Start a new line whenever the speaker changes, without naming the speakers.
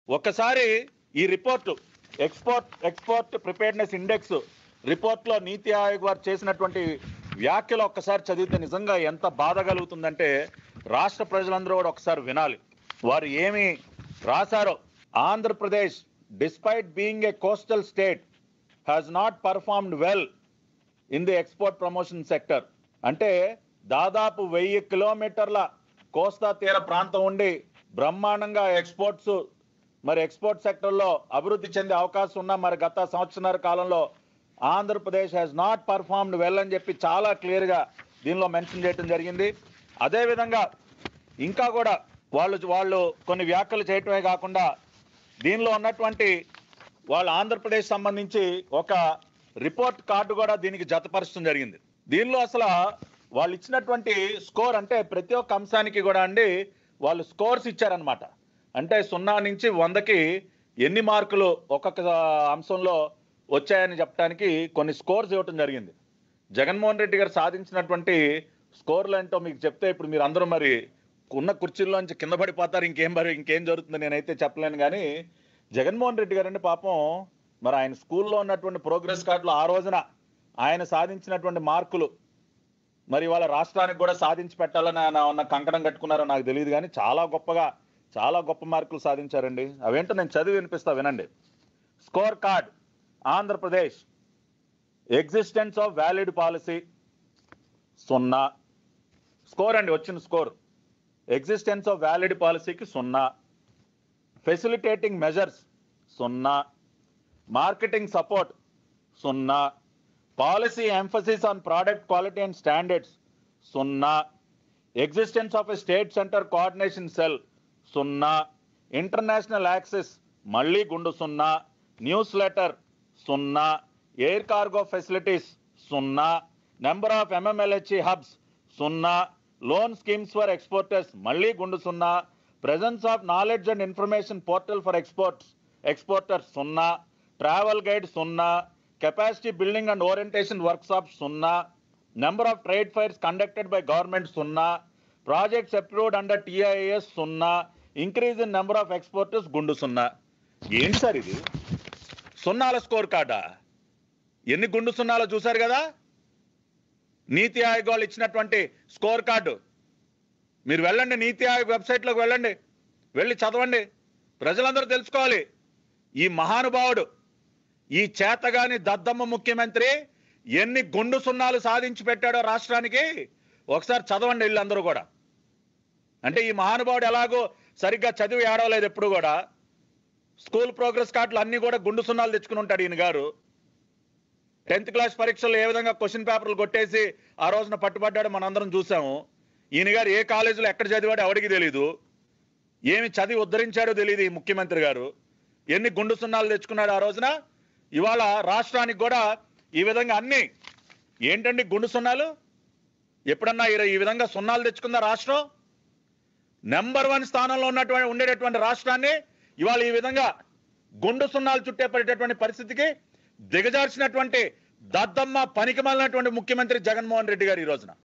ఒక్కసారి ఈ report export export preparedness index రిపోర్ట్లో నీతి ఆయోగ్ వారు చేసినటువంటి వ్యాఖ్యలు ఒక్కసారి చదివితే నిజంగా ఎంత బాధ కలుగుతుందంటే రాష్ట్ర ప్రజలందరూ కూడా ఒకసారి వినాలి వారు ఏమి రాశారో Andhra Pradesh despite being a coastal state has not performed well in the export promotion sector అంటే దాదాపు వెయ్యి కిలోమీటర్ల కోస్తా తీర ప్రాంతం ఉండి బ్రహ్మాండంగా ఎక్స్పోర్ట్స్ మరి ఎక్స్పోర్ట్ సెక్టర్లో అభివృద్ధి చెందే అవకాశం ఉన్న మరి గత సంవత్సరాల కాలంలో Andhra Pradesh has not performed well అని చెప్పి చాలా క్లియర్గా దీనిలో మెన్షన్ చేయడం జరిగింది అదేవిధంగా ఇంకా కూడా వాళ్ళు వాళ్ళు కొన్ని వ్యాఖ్యలు చేయటమే కాకుండా దీనిలో ఉన్నటువంటి వాళ్ళ ఆంధ్రప్రదేశ్ సంబంధించి ఒక రిపోర్ట్ కార్డు కూడా దీనికి జతపరచడం జరిగింది దీనిలో అసలు వాళ్ళు ఇచ్చినటువంటి స్కోర్ అంటే ప్రతి ఒక్క అంశానికి కూడా అండి వాళ్ళు స్కోర్స్ ఇచ్చారనమాట అంటే సున్నా నుంచి వందకి ఎన్ని మార్కులు ఒక్కొక్క అంశంలో వచ్చాయని చెప్పడానికి కొన్ని స్కోర్స్ ఇవ్వటం జరిగింది జగన్మోహన్ రెడ్డి గారు సాధించినటువంటి స్కోర్లు ఏంటో మీకు చెప్తే ఇప్పుడు మీరు అందరూ మరి ఉన్న కుర్చీల్లోంచి కింద పడిపోతారు ఇంకేం మరి ఇంకేం జరుగుతుందో నేనైతే చెప్పలేను కానీ జగన్మోహన్ రెడ్డి గారు అంటే పాపం మరి ఆయన స్కూల్లో ఉన్నటువంటి ప్రోగ్రెస్ కార్డులు ఆ రోజున ఆయన సాధించినటువంటి మార్కులు మరి వాళ్ళ రాష్ట్రానికి కూడా సాధించి పెట్టాలని ఆయన ఉన్న కంకణం కట్టుకున్నారో నాకు తెలియదు కానీ చాలా గొప్పగా చాలా గొప్ప మార్కులు సాధించారండి అవేంటో నేను చదివి వినిపిస్తా వినండి scorecard Andhra Pradesh existence of valid policy సున్నా స్కోర్ అండి వచ్చిన స్కోర్ ఎగ్జిస్టెన్స్ ఆఫ్ వ్యాలిడ్ పాలసీకి సున్నా ఫెసిలిటేటింగ్ మెజర్స్ సున్నా మార్కెటింగ్ సపోర్ట్ సున్నా policy emphasis on product quality and standards సున్నా existence of a state centre coordination cell సున్నా ఇంటర్నేషనల్ యాక్సెస్ మళ్ళీ గుండు సున్నా న్యూస్ లెటర్ సున్నా ఎయిర్ కార్గో ఫెసిలిటీస్ సున్నా నెంబర్ ఆఫ్ ఎంఎంఎల్హెచ్ఈ హబ్స్ సున్నా లోన్ స్కీమ్స్ ఫర్ ఎక్స్పోర్టర్స్ మళ్ళీ గుండు సున్నా presence of knowledge and information portal for exports exporters సున్నా ట్రావెల్ గైడ్ సున్నా capacity building and orientation workshop సున్నా number of trade fairs conducted by government సున్నా projects approved under TIS సున్నా increase in number of exporters గుండు సున్నా ఏంటి sir ఇది సున్నాల score కార్డా ఎన్ని గుండు సున్నాలో చూశారు కదా నీతి ఆయోగ్ వాళ్ళు ఇచ్చినటువంటి స్కోర్ కార్డు మీరు వెళ్ళండి నీతి ఆయోగ్ వెబ్సైట్లోకి వెళ్ళండి వెళ్ళి చదవండి ప్రజలందరూ తెలుసుకోవాలి ఈ మహానుభావుడు ఈ చేతగాని దద్దమ్మ ముఖ్యమంత్రి ఎన్ని గుండు సున్నాలు సాధించి పెట్టాడో రాష్ట్రానికి ఒకసారి చదవండి వీళ్ళందరూ కూడా అంటే ఈ మహానుభావుడు ఎలాగో సరిగ్గా చదివి ఏడవలేదు ఎప్పుడు కూడా స్కూల్ ప్రోగ్రెస్ కార్డులు అన్ని కూడా గుండు సున్నాలు తెచ్చుకుని ఉంటాడు ఈయన గారు టెన్త్ క్లాస్ పరీక్షల్లో ఏ విధంగా క్వశ్చన్ పేపర్లు కొట్టేసి ఆ రోజున పట్టుబడ్డాడో మనందరం చూసాము ఈయన గారు ఏ కాలేజీలో ఎక్కడ చదివాడో ఎవడికి తెలీదు ఏమి చదివి ఉద్ధరించాడో తెలియదు ఈ ముఖ్యమంత్రి గారు ఎన్ని గుండు సున్నాలు తెచ్చుకున్నాడు ఆ రోజున ఇవాళ రాష్ట్రానికి కూడా ఈ విధంగా అన్ని ఏంటండి గుండు సున్నాలు ఎప్పుడన్నా ఈ- ఈ విధంగా సున్నాలు తెచ్చుకుందా రాష్ట్రం నెంబర్ వన్ స్థానంలో ఉన్నటువంటి ఉండేటటువంటి రాష్ట్రాన్ని ఇవాళ ఈ విధంగా గుండు సున్నాలు చుట్టేపడేటటువంటి పరిస్థితికి దిగజార్చినటువంటి దద్దమ్మ పనికి ముఖ్యమంత్రి జగన్మోహన్ రెడ్డి గారు ఈ రోజున